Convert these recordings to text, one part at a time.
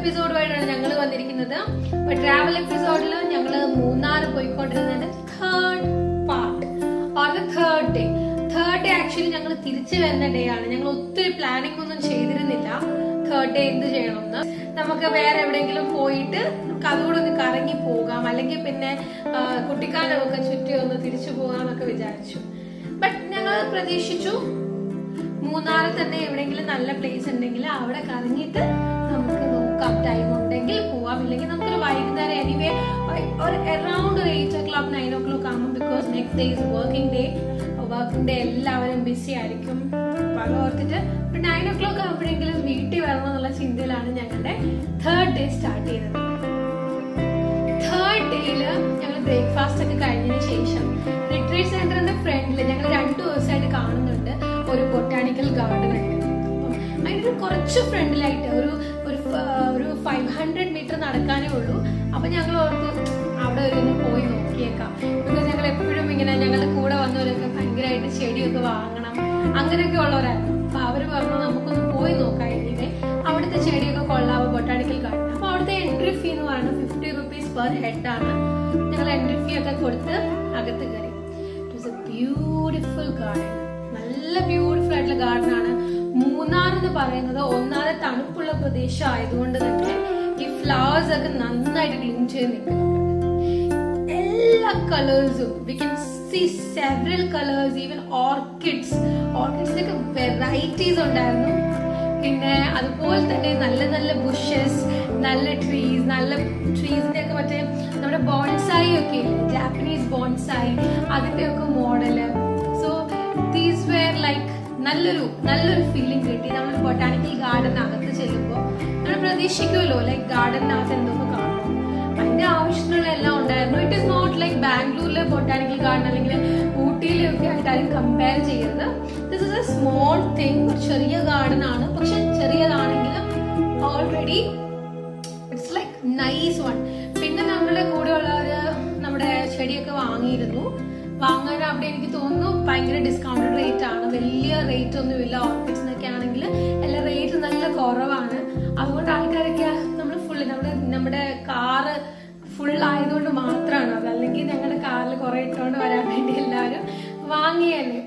എപ്പിസോഡുമായിട്ടാണ് ഞങ്ങൾ വന്നിരിക്കുന്നത് അപ്പൊ ട്രാവൽ എപ്പിസോഡിൽ ഞങ്ങൾ മൂന്നാർ പോയിക്കൊണ്ടിരുന്നതിന്റെ third part on the third day third day actually ഞങ്ങൾ തിരിച്ചു വരുന്ന ഡേ ആണ് ഞങ്ങൾ ഒത്തിരി പ്ലാനിംഗ് ഒന്നും ചെയ്തിരുന്നില്ല തേർഡ് ഡേ എന്ത് ചെയ്യണമെന്ന് നമുക്ക് വേറെ എവിടെയെങ്കിലും പോയിട്ട് നമുക്ക് അതുകൂടെ ഒന്ന് കറങ്ങി പോകാം അല്ലെങ്കിൽ പിന്നെ ആ, കുട്ടിക്കാലമൊക്കെ ചുറ്റി ഒന്ന് തിരിച്ചു പോകാന്നൊക്കെ വിചാരിച്ചു ബട്ട് ഞങ്ങൾ പ്രതീക്ഷിച്ചു മൂന്നാറിൽ തന്നെ എവിടെയെങ്കിലും നല്ല പ്ലേസ് ഉണ്ടെങ്കിൽ അവിടെ കറങ്ങിയിട്ട് നമുക്ക് നോക്കാം ടൈം ഉണ്ടെങ്കിൽ പോവാം ഇല്ലെങ്കിൽ നമുക്കൊരു വൈകുന്നേരം എനിവേ ഒരു അറൌണ്ട് ഒരു eight o'clock nine o'clock ആകുമ്പോൾ because next day is working day working day എല്ലാവരും ബിസി ആയിരിക്കും അപ്പൊ അത് ഓർത്തിട്ട് ഒരു നയൻ ഓ ക്ലോക്ക് ആകുമ്പോഴെങ്കിലും വീട്ടിൽ വരണം എന്നുള്ള ചിന്തയിലാണ് ഞങ്ങളുടെ തേർഡ് ഡേ സ്റ്റാർട്ട് ചെയ്തത് തേർഡ് ഡേയില് ഞങ്ങൾ ബ്രേക്ക്ഫാസ്റ്റ് ഒക്കെ കഴിഞ്ഞതിന് ശേഷം റിട്രീറ്റ് സെന്ററിന്റെ ഫ്രണ്ടിൽ ഞങ്ങൾ രണ്ടു ദിവസമായിട്ട് കാണുന്നുണ്ട് ഒരു ബൊട്ടാണിക്കൽ ഗാർഡൻ ഉണ്ട് അപ്പം അതിന്റെ കുറച്ച് ഫ്രണ്ടിലായിട്ട് ഒരു ഒരു ഫ- ഒരു ഫൈവ് ഹൺഡ്രഡ് മീറ്റർ നടക്കാനേ ഉള്ളൂ അപ്പൊ ഞങ്ങൾ ഓർത്ത് അവിടെ ഒരു ഒന്ന് പോയി നോക്കിയേക്കാം ബിക്കോസ് ഞങ്ങൾ എപ്പോഴും ഇങ്ങനെ ഞങ്ങളുടെ കൂടെ വന്നവരൊക്കെ ഭയങ്കരമായിട്ട് ചെടിയൊക്കെ വാങ്ങണം അങ്ങനെയൊക്കെ ഉള്ളവരായിരുന്നു അപ്പൊ അവര് പറഞ്ഞു നമുക്കൊന്ന് പോയി നോക്കാം ഇങ്ങനെ അവിടുത്തെ ചെടിയൊക്കെ കൊള്ളാവോ ബൊട്ടാണിക്കൽ ഗാർഡൻ അപ്പൊ അവിടുത്തെ എൻട്രി ഫീ എന്ന് പറയുന്നത് ഫിഫ്റ്റി റുപ്പീസ് പെർ ഹെഡ് ആണ് ഞങ്ങൾ എൻട്രി ഫീ ഒക്കെ കൊടുത്ത് അകത്ത് കയറി it was a beautiful garden നല്ല ബ്യൂട്ടിഫുൾ ആയിട്ടുള്ള ഗാർഡൻ ആണ് മൂന്നാർ എന്ന് പറയുന്നത് ഒന്നാമത് തണുപ്പുള്ള പ്രദേശം ആയതുകൊണ്ട് തന്നെ ഈ ഫ്ലവേഴ്സ് ഒക്കെ നന്നായിട്ട് ഗ്ലൂം ചെയ്ത് നിൽക്കുന്നുണ്ട് എല്ലാ കളേഴ്സും we can see several colours even orchids ഓർക്കിഡ്സിനൊക്കെ വെറൈറ്റീസ് ഉണ്ടായിരുന്നു പിന്നെ അതുപോലെ തന്നെ നല്ല നല്ല ബുഷസ് നല്ല ട്രീസ് നല്ല ട്രീസിന്റെ ഒക്കെ മറ്റേ നമ്മുടെ ബോൺസായി ഒക്കെ ഇല്ലേ ജാപ്പനീസ് ബോൺസായി അതിന്റെ ഒക്കെ model so these were like നല്ലൊരു നല്ലൊരു ഫീലിംഗ് കിട്ടി നമ്മൾ ബൊട്ടാണിക്കൽ ഗാർഡനകത്ത് ചെല്ലുമ്പോൾ നമ്മൾ പ്രതീക്ഷിക്കുമല്ലോ ലൈക്ക് ഗാർഡനകത്ത് എന്തൊക്കെ കാണും അതിന്റെ ആവശ്യത്തിനുള്ള എല്ലാം ഉണ്ടായിരുന്നു ഇറ്റ് ഇസ് നോട്ട് ലൈക്ക് ബാംഗ്ലൂരിലെ ബൊട്ടാണിക്കൽ ഗാർഡൻ അല്ലെങ്കിൽ ഊട്ടിയിലൊക്കെ ആയിട്ട് ആരും കമ്പയർ ചെയ്യരുത് this is a small thing ഒരു ചെറിയ ഗാർഡൻ ആണ് പക്ഷെ ചെറിയതാണെങ്കിലും already it's like nice one പിന്നെ നമ്മുടെ കൂടെയുള്ളവര് നമ്മുടെ ചെടിയൊക്കെ വാങ്ങിയിരുന്നു വാങ്ങാൻ അവിടെ എനിക്ക് തോന്നുന്നു ഭയങ്കര ഡിസ്കൗണ്ടഡ് റേറ്റ് ആണ് വലിയ റേറ്റ് ഒന്നുമില്ല ഓർക്കിഡ്സിനൊക്കെ ആണെങ്കിൽ എല്ലാം റേറ്റ് നല്ല കുറവാണ് അതുകൊണ്ട് ആൾക്കാരൊക്കെ നമ്മൾ ഫുള്ള് നമ്മുടെ നമ്മുടെ കാറ് ഫുൾ ആയതുകൊണ്ട് മാത്രമാണ് അത് അല്ലെങ്കിൽ ഞങ്ങളുടെ കാറിൽ കുറെ ഇട്ടുകൊണ്ട് വരാൻ വേണ്ടി എല്ലാവരും വാങ്ങിയല്ലേ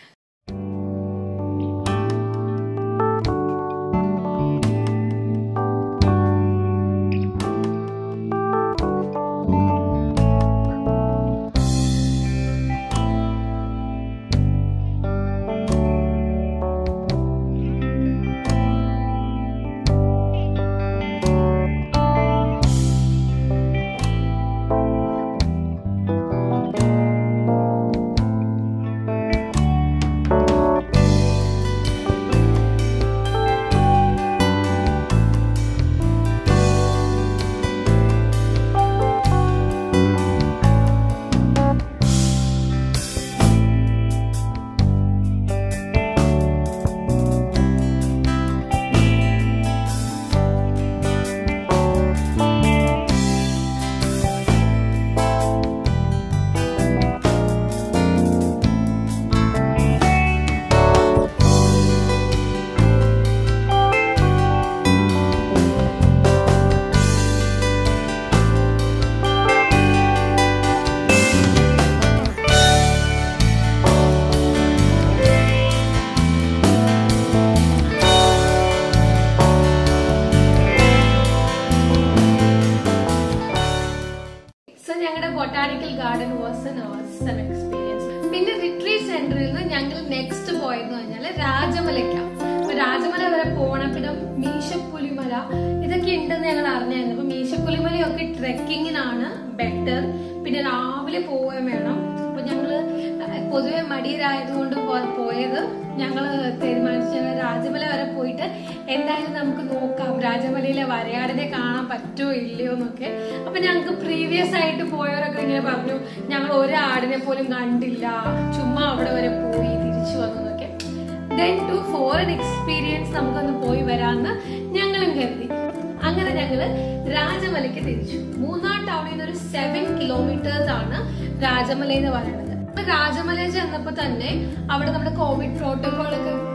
സോ ഞങ്ങളുടെ botanical garden was an awesome experience പിന്നെ റിട്രീറ്റ് സെന്ററിൽ നിന്ന് ഞങ്ങൾ നെക്സ്റ്റ് പോയെന്ന് പറഞ്ഞാല് രാജമലയ്ക്കാണ് അപ്പൊ രാജമല വരെ പോകണം പിന്നെ മീശപ്പുലിമല ഇതൊക്കെ ഉണ്ടെന്ന് ഞങ്ങൾ അറിഞ്ഞായിരുന്നു അപ്പൊ മീശപ്പുലിമലയൊക്കെ ട്രെക്കിങ്ങിനാണ് ബെറ്റർ പിന്നെ രാവിലെ പോവുകയും വേണം അപ്പൊ ഞങ്ങള് പൊതുവെ മടിയരായതുകൊണ്ട് പോ- പോയത് ഞങ്ങള് തീരുമാനിച്ചു രാജമല വരെ പോയിട്ട് എന്തായാലും നമുക്ക് നോക്കാം രാജമലയിലെ വരയാടിനെ കാണാൻ പറ്റുമോ ഇല്ലയോ എന്നൊക്കെ അപ്പൊ ഞങ്ങൾക്ക് പ്രീവിയസ് ആയിട്ട് പോയവരൊക്കെ ഇങ്ങനെ പറഞ്ഞു ഞങ്ങൾ ഒരു ആടിനെ പോലും കണ്ടില്ല ചുമ്മാ അവിടെ വരെ പോയി തിരിച്ചു വന്നു എന്നൊക്കെ ദെൻ ടു ഫോറിൻ എക്സ്പീരിയൻസ് നമുക്കൊന്ന് പോയി വരാമെന്ന് ഞങ്ങളും കരുതി അങ്ങനെ ഞങ്ങള് രാജമലയ്ക്ക് തിരിച്ചു മൂന്നാർ ടൗണിൽ നിന്ന് ഒരു സെവൻ കിലോമീറ്റേഴ്സ് ആണ് രാജമല എന്ന് പറയുന്നത് അപ്പൊ രാജമല ചെന്നപ്പോ തന്നെ അവിടെ നമ്മുടെ കോവിഡ് പ്രോട്ടോകോൾ ഒക്കെ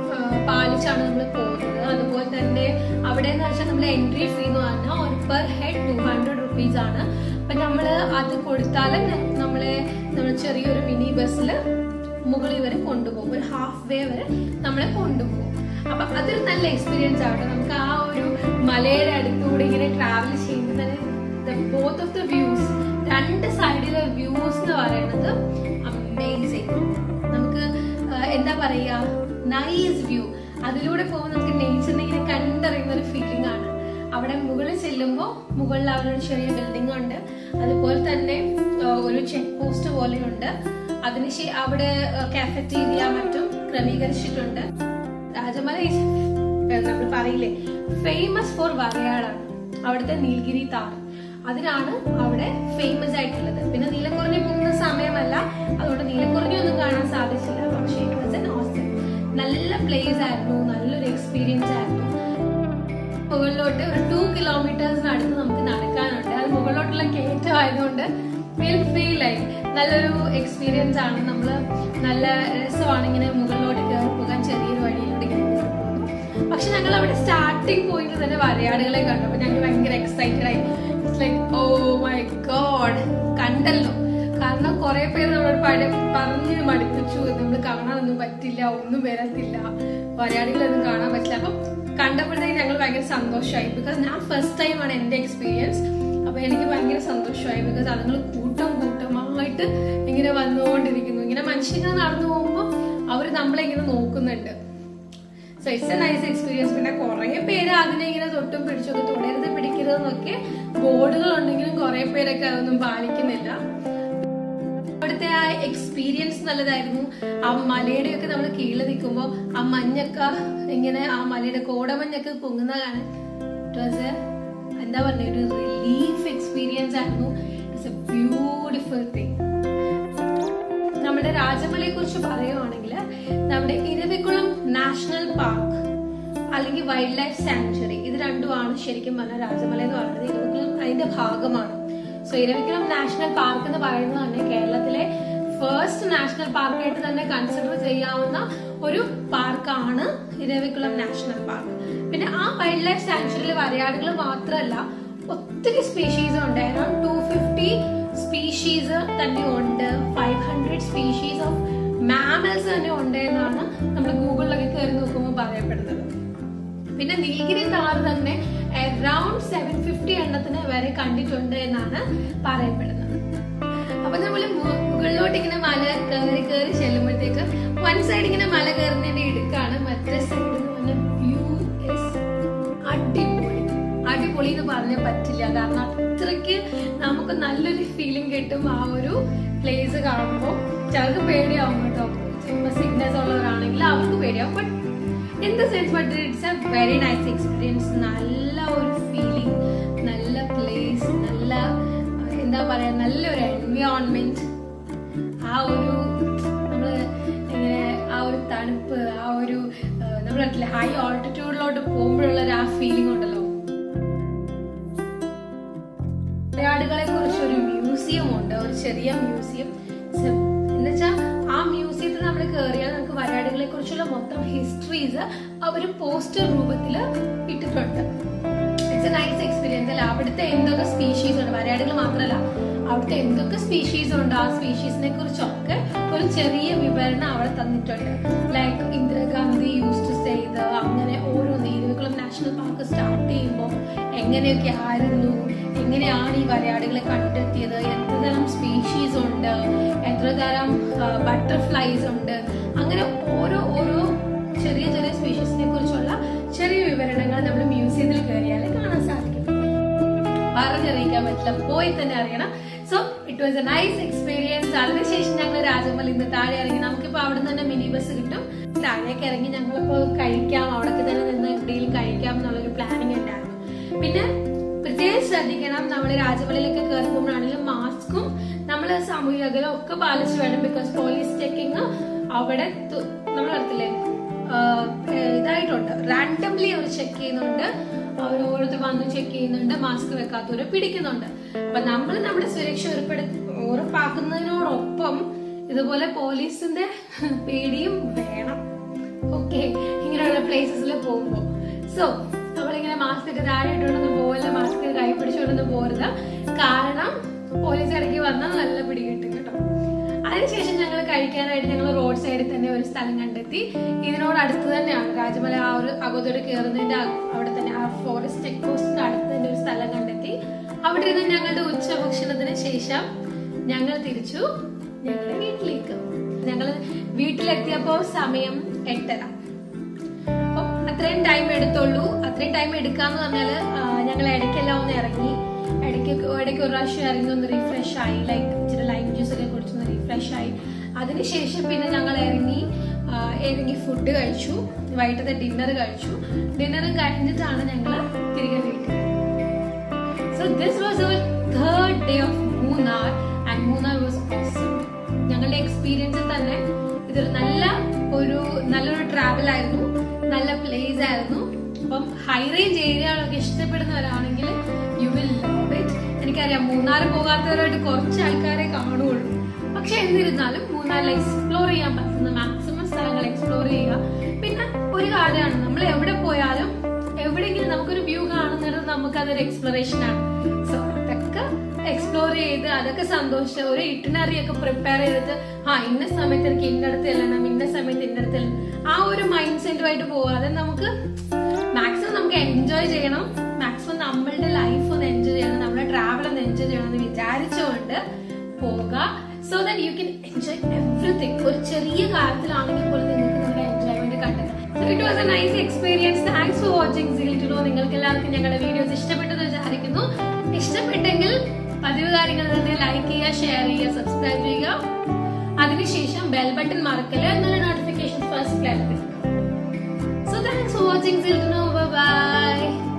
പാലിച്ചാണ് നമ്മൾ പോകുന്നത് അതുപോലെ തന്നെ അവിടെ എന്ന് വെച്ചാൽ നമ്മൾ എൻട്രി ഫീ എന്ന് പറഞ്ഞാൽ ഒരു per head two hundred rupees ആണ് അപ്പൊ നമ്മൾ അത് കൊടുത്താൽ നമ്മളെ നമ്മൾ ചെറിയൊരു മിനി ബസ്സിൽ മുകളിൽ വരെ കൊണ്ടുപോകും ഒരു ഹാഫ് വേ വരെ നമ്മളെ കൊണ്ടുപോകും അപ്പൊ അതൊരു നല്ല എക്സ്പീരിയൻസ് ആവട്ടെ നമുക്ക് ആ ഒരു മലയുടെ അടുത്തൂടെ ഇങ്ങനെ ട്രാവൽ ചെയ്യുന്നത് ബോത്ത് ഓഫ് ദ വ്യൂസ് രണ്ട് സൈഡിലെ വ്യൂസ് എന്ന് പറയുന്നത് അമേസിങ് നമുക്ക് ആ, എന്താ പറയാ നൈസ് വ്യൂ അതിലൂടെ പോകുമ്പോൾ നമുക്ക് നേച്ചറിനെ ഇങ്ങനെ കണ്ടറിയുന്ന ഒരു ഫീലിംഗ് ആണ് അവിടെ മുകളിൽ ചെല്ലുമ്പോൾ മുകളിൽ അവിടെ ഒരു ചെറിയ ബിൽഡിംഗ് ഉണ്ട് അതുപോലെ തന്നെ ആ, ഒരു ചെക്ക് പോസ്റ്റ് പോലെയുണ്ട് അതിന് ശേ- അവിടെ കാഫറ്റീരിയ മറ്റും ക്രമീകരിച്ചിട്ടുണ്ട് രാജമല നമ്മൾ പറയില്ലേ ഫേമസ് ഫോർ വരയാടാണ് അവിടുത്തെ നീൽഗിരി താർ അതിനാണ് അവിടെ ഫേമസ് ആയിട്ടുള്ളത് പിന്നെ നീലക്കുറഞ്ഞി പോകുന്ന സമയമല്ല അതുകൊണ്ട് നീലക്കുറഞ്ഞി ഒന്നും കാണാൻ സാധിച്ചില്ല പക്ഷേ it was an awesome. നല്ല പ്ലേസ് ആയിരുന്നു നല്ലൊരു എക്സ്പീരിയൻസ് ആയിരുന്നു മുകളിലോട്ട് ഒരു ടു കിലോമീറ്റേഴ്സിനടുത്ത് നമുക്ക് നടക്കാനുണ്ട് അത് മുകളിലോട്ടുള്ള കയറ്റം ആയതുകൊണ്ട് വിൽ ഫീൽ ലൈക്ക് നല്ലൊരു എക്സ്പീരിയൻസ് ആണ് നമ്മൾ നല്ല രസമാണ് ഇങ്ങനെ മുകളിലോട്ട് കയറി പോകാൻ ചെറിയൊരു വഴിയിലൂടെ ഇങ്ങനെ കയറി പോകുന്നു പക്ഷെ ഞങ്ങൾ അവിടെ സ്റ്റാർട്ടിംഗ് പോയിന്റ് തന്നെ വരയാടുകളെ കണ്ടു അപ്പൊ ഞങ്ങൾ ഭയങ്കര എക്സൈറ്റഡ് ആയി it's like oh my God കണ്ടല്ലോ കാരണം കുറെ പേര് നമ്മളോട് പഴ പറഞ്ഞ് മടുപ്പിച്ചു നമ്മൾ കാണാനൊന്നും പറ്റില്ല ഒന്നും വരത്തില്ല വരയാടികളൊന്നും കാണാൻ പറ്റില്ല അപ്പം കണ്ടപ്പോഴത്തേക്ക് ഞങ്ങൾ ഭയങ്കര സന്തോഷമായി ബിക്കോസ് ഞാൻ ഫസ്റ്റ് ടൈമാണ് എന്റെ എക്സ്പീരിയൻസ് അപ്പൊ എനിക്ക് ഭയങ്കര സന്തോഷമായി ബിക്കോസ് അതുങ്ങൾ കൂട്ടം കൂട്ടമായിട്ട് ഇങ്ങനെ വന്നുകൊണ്ടിരിക്കുന്നു ഇങ്ങനെ മനുഷ്യങ്ങനെ നടന്നു പോകുമ്പോൾ അവർ നമ്മളെ ഇങ്ങനെ നോക്കുന്നുണ്ട് so it's a nice experience പിന്നെ കുറെ പേര് അതിനെ ഇങ്ങനെ തൊട്ടും പിടിച്ചൊക്കെ തുടരുത് പിടിക്കരുതെന്നൊക്കെ ബോർഡുകൾ ഉണ്ടെങ്കിലും കുറെ പേരൊക്കെ അതൊന്നും പാലിക്കുന്നില്ല അവിടുത്തെ ആ എക്സ്പീരിയൻസ് നല്ലതായിരുന്നു ആ മലയുടെ ഒക്കെ നമ്മൾ കീഴിൽ നിൽക്കുമ്പോൾ ആ മഞ്ഞൊക്കെ ഇങ്ങനെ ആ മലയുടെ കോടമഞ്ഞൊക്കെ പൊങ്ങുന്ന കാണാൻ it was a, എന്താ പറഞ്ഞ ഒരു റിലീഫ് എക്സ്പീരിയൻസ് ആയിരുന്നു ഇറ്റ്സ് എ ബ്യൂട്ടിഫുൾ തിങ് നമ്മുടെ രാജമലയെ കുറിച്ച് പറയുവാണെങ്കിൽ നമ്മുടെ ഇരവികുളം നാഷണൽ പാർക്ക് അല്ലെങ്കിൽ വൈൽഡ് ലൈഫ് സാങ്ച്വറി ഇത് രണ്ടുമാണ് ശരിക്കും പറഞ്ഞാൽ രാജമല എന്ന് പറയുന്നത് ഇരവികുളം അതിന്റെ ഭാഗമാണ് സോ ഇരവികുളം നാഷണൽ പാർക്ക് എന്ന് പറയുന്നത് തന്നെ കേരളത്തിലെ ഫസ്റ്റ് നാഷണൽ പാർക്കായിട്ട് തന്നെ കൺസിഡർ ചെയ്യാവുന്ന ഒരു പാർക്കാണ് ഇരവികുളം നാഷണൽ പാർക്ക് പിന്നെ ആ വൈൽഡ് ലൈഫ് സാങ്ച്വറിയിൽ വരയാടുകൾ മാത്രമല്ല ഒത്തിരി സ്പീഷീസ് ഉണ്ട് അറൌണ്ട് ടു ഫിഫ്റ്റി സ്പീഷീസ് തന്നെ ഉണ്ട് five hundred species of mammals തന്നെ ഉണ്ട് എന്നാണ് നമ്മൾ ഗൂഗിളിലൊക്കെ കയറി നോക്കുമ്പോൾ പറയപ്പെടുന്നത് പിന്നെ നീലഗിരി താറ് തന്നെ അറൌണ്ട് സെവൻ ഫിഫ്റ്റി എണ്ണത്തിന് വരെ കണ്ടിട്ടുണ്ട് എന്നാണ് പറയപ്പെടുന്നത് അപ്പൊ നമ്മള് മു- മുകളിലോട്ട് ഇങ്ങനെ മല കയറി കയറി ചെല്ലുമ്പോഴത്തേക്ക് വൺ സൈഡ് ഇങ്ങനെ മല കയറുന്നതിന്റെ ഇടുക്കാണ് മറ്റേ സൈഡ് എന്ന് പറഞ്ഞ വ്യൂ ഇസ് അടിപൊളി അടിപൊളി എന്ന് പറഞ്ഞാൽ പറ്റില്ല കാരണം അത്രയ്ക്ക് നമുക്ക് നല്ലൊരു ഫീലിംഗ് കിട്ടും ആ ഒരു പ്ലേസ് കാണുമ്പോൾ ചിലർക്ക് പേടിയാവും കേട്ടോ സിഗ്നസ് ഉള്ളവരാണെങ്കിൽ അവർക്ക് പേടിയാവും but in the sense but it's a very nice experience നല്ല ഒരു ഫീലിംഗ് നല്ല പ്ലേസ് നല്ല അഹ് എന്താ പറയാ നല്ലൊരു എൻവയോൺമെന്റ് ആ ഒരു നമ്മള് ഇങ്ങനെ ആ ഒരു തണുപ്പ് ആ ഒരു നമ്മൾ ഹൈ ഓൾട്ടിറ്റ്യൂഡിലോട്ട് പോകുമ്പോഴുള്ള ഒരു ആ ഫീലിംഗ് ഉണ്ടല്ലോ മലയാളികളെ കുറിച്ച് ഒരു മ്യൂസിയം ഉണ്ട് ഒരു ചെറിയ മ്യൂസിയം എന്നുവെച്ചാൽ ആ മ്യൂസിയത്തിൽ നമ്മൾ കയറിയാൽ നമുക്ക് വരയാടുകളെ കുറിച്ചുള്ള മൊത്തം ഹിസ്റ്ററീസ് അവർ പോസ്റ്റർ രൂപത്തിൽ ഇട്ടിട്ടുണ്ട് ഇറ്റ്സ് എ നൈസ് എക്സ്പീരിയൻസ് അല്ല അവിടുത്തെ എന്തൊക്കെ സ്പീഷീസ് ഉണ്ട് വരയാടുകൾ മാത്രമല്ല അവിടുത്തെ എന്തൊക്കെ സ്പീഷീസ് ഉണ്ട് ആ സ്പീഷീസിനെ കുറിച്ചൊക്കെ ഒരു ചെറിയ വിവരണം അവിടെ തന്നിട്ടുണ്ട് ലൈക്ക് ഇന്ദിരാഗാന്ധി യൂസ് ടു ചെയ്ത് അങ്ങനെ ഓരോ നീരുവികളും നാഷണൽ പാർക്ക് സ്റ്റാർട്ട് ചെയ്യുമ്പോൾ എങ്ങനെയൊക്കെ ആയിരുന്നു എങ്ങനെയാണ് ഈ വരയാടുകളെ കണ്ടെത്തിയത് എത്ര തരം സ്പീഷീസ് ഉണ്ട് എത്ര തരം ബട്ടർഫ്ലൈസ് ഉണ്ട് അങ്ങനെ ഓരോ ഓരോ ചെറിയ ചെറിയ സ്പീഷീസിനെ കുറിച്ചുള്ള ചെറിയ വിവരണങ്ങൾ നമ്മൾ മ്യൂസിയത്തിൽ കയറിയാൽ കാണാൻ സാധിക്കും പറഞ്ഞറിയിക്കാൻ പറ്റില്ല പോയി തന്നെ അറിയണം so it was a nice experience അതിനുശേഷം ഞങ്ങൾ രാജമല ഇന്ന് താഴെ ഇറങ്ങി നമുക്കിപ്പോ അവിടെ നിന്ന് തന്നെ മിനി ബസ് കിട്ടും താഴേക്ക് ഇറങ്ങി ഞങ്ങളിപ്പോ കഴിക്കാം അവിടെ തന്നെ നിന്ന് എവിടെയെങ്കിലും കഴിക്കാം എന്നുള്ളൊരു പ്ലാനിങ് ഉണ്ടായിരുന്നു പിന്നെ പ്രത്യേകം ശ്രദ്ധിക്കണം നമ്മൾ രാജമലയിലൊക്കെ കയറി പോകുമ്പോഴാണെങ്കിലും മാസ്കും നമ്മൾ സാമൂഹിക അകലം ഒക്കെ പാലിച്ച് വേണം ബിക്കോസ് പോലീസ് ചെക്കിങ് അവിടെ തു- നമ്മൾ അറിയത്തില്ലേ ആഹ് ഏഹ് ഇതായിട്ടുണ്ട് റാൻഡംലി അവർ ചെക്ക് ചെയ്യുന്നുണ്ട് അവർ ഓരോരുത്തർ വന്ന് ചെക്ക് ചെയ്യുന്നുണ്ട് മാസ്ക് വെക്കാത്തവരെ പിടിക്കുന്നുണ്ട് അപ്പൊ നമ്മൾ നമ്മുടെ സുരക്ഷ ഉറപ്പെടു ഉറപ്പാക്കുന്നതിനോടൊപ്പം ഇതുപോലെ പോലീസിന്റെ പേടിയും വേണം ഓക്കെ ഇങ്ങനെയുള്ള പ്ലേസസിൽ പോകുമ്പോൾ സോ നമ്മളിങ്ങനെ മാസ്ക് ഒക്കെ താഴെ ഇട്ടുകൊണ്ടൊന്നും പോകില്ല മാസ്ക് കൈ പിടിച്ചുകൊണ്ടൊന്നും പോരുത് കാരണം പോലീസ് ഇടയ്ക്ക് വന്നാൽ നല്ല പിടി കിട്ടും കേട്ടോ അതിനുശേഷം ഞങ്ങൾ കഴിക്കാനായിട്ട് ഞങ്ങൾ റോഡ് സൈഡിൽ തന്നെ ഒരു സ്ഥലം കണ്ടെത്തി ഇതിനോട് അടുത്ത് തന്നെയാണ് രാജമല ആ ഒരു അകത്തോട് കയറുന്നതിന്റെ അ- അവിടെ തന്നെ ആ ഫോറസ്റ്റ് ചെക്ക് പോസ്റ്റിന്റെ അടുത്ത് തന്നെ ഒരു സ്ഥലം കണ്ടെത്തി അവിടെ ഇരുന്ന് ഞങ്ങളുടെ ഉച്ചഭക്ഷണത്തിന് ശേഷം ഞങ്ങൾ തിരിച്ചു ഞങ്ങളുടെ വീട്ടിലേക്ക് ഞങ്ങൾ വീട്ടിലെത്തിയപ്പോ സമയം എട്ടര അപ്പം അത്രയും ടൈം എടുത്തുള്ളൂ അത്രയും ടൈം എടുക്കാന്ന് പറഞ്ഞാല് ഞങ്ങൾ ഇടയ്ക്കെല്ലാം ഒന്ന് ഇറങ്ങി ഇടയ്ക്ക് ഇടയ്ക്ക് ഒരു പ്രാവശ്യം ഇറങ്ങി ഒന്ന് റിഫ്രഷ് ആയി ലൈക്ക് ഇച്ചിരി ലൈം ജ്യൂസ് ഒക്കെ കുടിച്ചൊന്ന് റിഫ്രഷ് ആയി അതിനുശേഷം പിന്നെ ഞങ്ങൾ ഇറങ്ങി ആ, ഇറങ്ങി ഫുഡ് കഴിച്ചു വൈകിട്ടത്തെ ഡിന്നർ കഴിച്ചു ഡിന്നർ കഴിഞ്ഞിട്ടാണ് ഞങ്ങൾ തിരികെ വീട്ടിൽ so this was our third day of Munnar and Munnar was awesome ഞങ്ങളുടെ എക്സ്പീരിയൻസിൽ തന്നെ ഇതൊരു നല്ല ഒരു നല്ലൊരു ട്രാവൽ ആയിരുന്നു നല്ല പ്ലേസ് ആയിരുന്നു അപ്പം ഹൈ റേഞ്ച് ഏരിയകളൊക്കെ ഇഷ്ടപ്പെടുന്നവരാണെങ്കിൽ യു വിൽ ലവ് ഇറ്റ് എനിക്കറിയാം മൂന്നാർ പോകാത്തവരായിട്ട് കുറച്ച് ആൾക്കാരെ കാണുള്ളൂ പക്ഷെ എന്നിരുന്നാലും മൂന്നാറിൽ എക്സ്പ്ലോർ ചെയ്യാൻ പറ്റുന്ന മാക്സിമം സ്ഥലങ്ങൾ എക്സ്പ്ലോർ ചെയ്യുക പിന്നെ ഒരു കാര്യമാണ് നമ്മൾ എവിടെ പോയാലും എവിടെയെങ്കിലും നമുക്കൊരു വ്യൂ കാണുന്നിടത്ത് നമുക്ക് അതൊരു എക്സ്പ്ലോറേഷൻ ആണ് സോ അതൊക്കെ എക്സ്പ്ലോർ ചെയ്ത് അതൊക്കെ സന്തോഷിച്ച് ഒരു ഇറ്റിനറി ഒക്കെ പ്രിപ്പയർ ചെയ്തിട്ട് ആ ഇന്ന സമയത്ത് എനിക്ക് ഇന്നടത്ത് ചെല്ലണം ഇന്ന സമയത്ത് ഇന്നടത്ത് ചെല്ലണം ആ ഒരു മൈൻഡ് സെറ്റുമായിട്ട് പോവാതെ നമുക്ക് മാക്സിമം നമുക്ക് എൻജോയ് ചെയ്യണം മാക്സിമം നമ്മളുടെ ലൈഫ് ഒന്ന് എൻജോയ് ചെയ്യണം നമ്മുടെ ട്രാവൽ ഒന്ന് എൻജോയ് ചെയ്യണം എന്ന് വിചാരിച്ചുകൊണ്ട് പോവുക so that you can enjoy everything ഒരു ചെറിയ കാര്യത്തിലാണെങ്കിൽ പോലും നിങ്ങൾക്ക് നിങ്ങളുടെ എൻജോയ്മെന്റ് കണ്ടെത്താം it was a nice experience thanks for watching സീൽ ടു നിങ്ങൾക്ക് എല്ലാവർക്കും ഞങ്ങളുടെ വീഡിയോസ് ഇഷ്ടപ്പെട്ടെന്ന് വിചാരിക്കുന്നു ഇഷ്ടപ്പെട്ടെങ്കിൽ പതിവ് കാര്യങ്ങൾ തന്നെ ലൈക്ക് ചെയ്യുക ഷെയർ ചെയ്യുക സബ്സ്ക്രൈബ് ചെയ്യുക അതിനുശേഷം ബെൽ ബട്ടൺ മറക്കല് എന്നുള്ള നോട്ടിഫിക്കേഷൻ ഫസ്റ്റ് ക്ലാരിഫിക്കുക സോ താങ്ക്സ് ഫോർ വാച്ചിങ് സീൽ ടു ബൈ